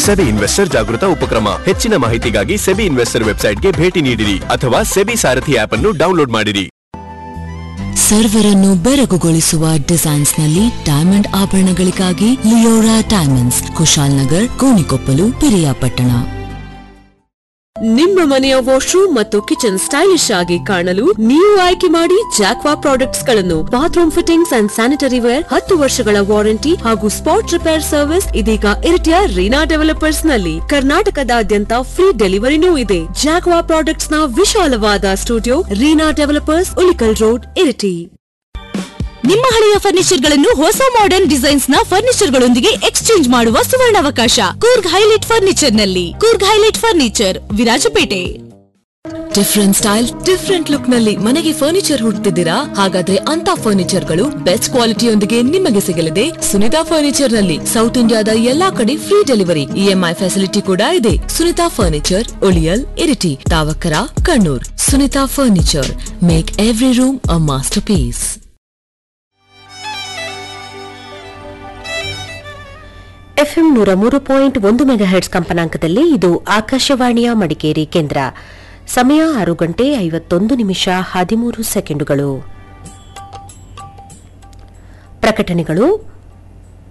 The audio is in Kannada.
ಸೆಬಿ ಇನ್ವೆಸ್ಟರ್ ಜಾಗೃತ ಉಪಕ್ರಮ ಹೆಚ್ಚಿನ ಮಾಹಿತಿಗಾಗಿ ಸೆಬಿ ಇನ್ವೆಸ್ಟರ್ ವೆಬ್ಸೈಟ್ಗೆ ಭೇಟಿ ನೀಡಿರಿ ಅಥವಾ ಸೆಬಿ ಸಾರಥಿ ಆಪ್ ಅನ್ನು ಡೌನ್ಲೋಡ್ ಮಾಡಿರಿ ಸರ್ವರನ್ನು ಬೆರಗುಗೊಳಿಸುವ ಡಿಸೈನ್ಸ್ ನಲ್ಲಿ ಡೈಮಂಡ್ ಆಭರಣಗಳಿಗಾಗಿ Leora diamonds Kushalnagar Konikoppalu Periyapatna ನಿಮ್ಮ ಮನೆಯ ವಾಶ್ರೂಮ್ ಮತ್ತು ಕಿಚನ್ ಸ್ಟೈಲಿಶ್ ಆಗಿ ಕಾಣಲು ನೀವು ಆಯ್ಕೆ ಮಾಡಿ ಜಾಕ್ವಾ ಪ್ರಾಡಕ್ಟ್ಸ್ ಗಳನ್ನು bathroom fittings and sanitary ware ಹತ್ತು ವರ್ಷಗಳ ವಾರಂಟಿ ಹಾಗೂ ಸ್ಪಾಟ್ ರಿಪೇರ್ ಸರ್ವಿಸ್ ಇದೀಗ ಇರಿಟಿಯ ರೀನಾ ಡೆವಲಪರ್ಸ್ ನಲ್ಲಿ ಕರ್ನಾಟಕದಾದ್ಯಂತ ಫ್ರೀ ಡೆಲಿವರಿನೂ ಇದೆ ಜಾಕ್ವಾ ಪ್ರಾಡಕ್ಟ್ಸ್ ನ ವಿಶಾಲವಾದ studio Reena developers Ulikkal road Iritty ನಿಮ್ಮ ಹಳೆಯ ಫರ್ನಿಚರ್ ಗಳನ್ನು ಹೊಸ ಮಾಡರ್ನ್ ಡಿಸೈನ್ಸ್ ನ ಫರ್ನಿಚರ್ ಗಳೊಂದಿಗೆ ಎಕ್ಸ್ಚೇಂಜ್ ಮಾಡುವ ಸುವರ್ಣಾವಕಾಶ ಕೂರ್ಗ್ ಹೈಲೈಟ್ ಫರ್ನಿಚರ್ ನಲ್ಲಿ Coorg highlight furniture Virajpet different style different look ನಲ್ಲಿ ಮನೆಗೆ ಫರ್ನಿಚರ್ ಹುಡುಕ್ತಿದ್ದೀರಾ ಹಾಗಾದ್ರೆ ಅಂತ ಫರ್ನಿಚರ್ ಗಳು ಬೆಸ್ಟ್ ಕ್ವಾಲಿಟಿಯೊಂದಿಗೆ ನಿಮಗೆ ಸಿಗಲಿದೆ ಸುನಿತಾ ಫರ್ನಿಚರ್ ನಲ್ಲಿ ಸೌತ್ ಇಂಡಿಯಾದ ಎಲ್ಲಾ ಕಡೆ ಫ್ರೀ ಡೆಲಿವರಿ ಇಎಂಐ ಫೆಸಿಲಿಟಿ ಕೂಡ ಇದೆ Sunitha furniture Uliyal Iritty Thavakkara Kannur Sunitha furniture make every room a masterpiece FM ನೂರ ಮೂರು ಪಾಯಿಂಟ್ ಒಂದು ಮೆಗಾಹೆಟ್ಸ್ ಕಂಪನಾಂಕದಲ್ಲಿ ಇದು ಆಕಾಶವಾಣಿಯ ಮಡಿಕೇರಿ ಕೇಂದ್ರ ಸಮಯ ಆರು ಗಂಟೆ ಐವತ್ತೊಂದು ನಿಮಿಷ ಹದಿಮೂರು ಸೆಕೆಂಡುಗಳು ಪ್ರಕಟಣೆಗಳು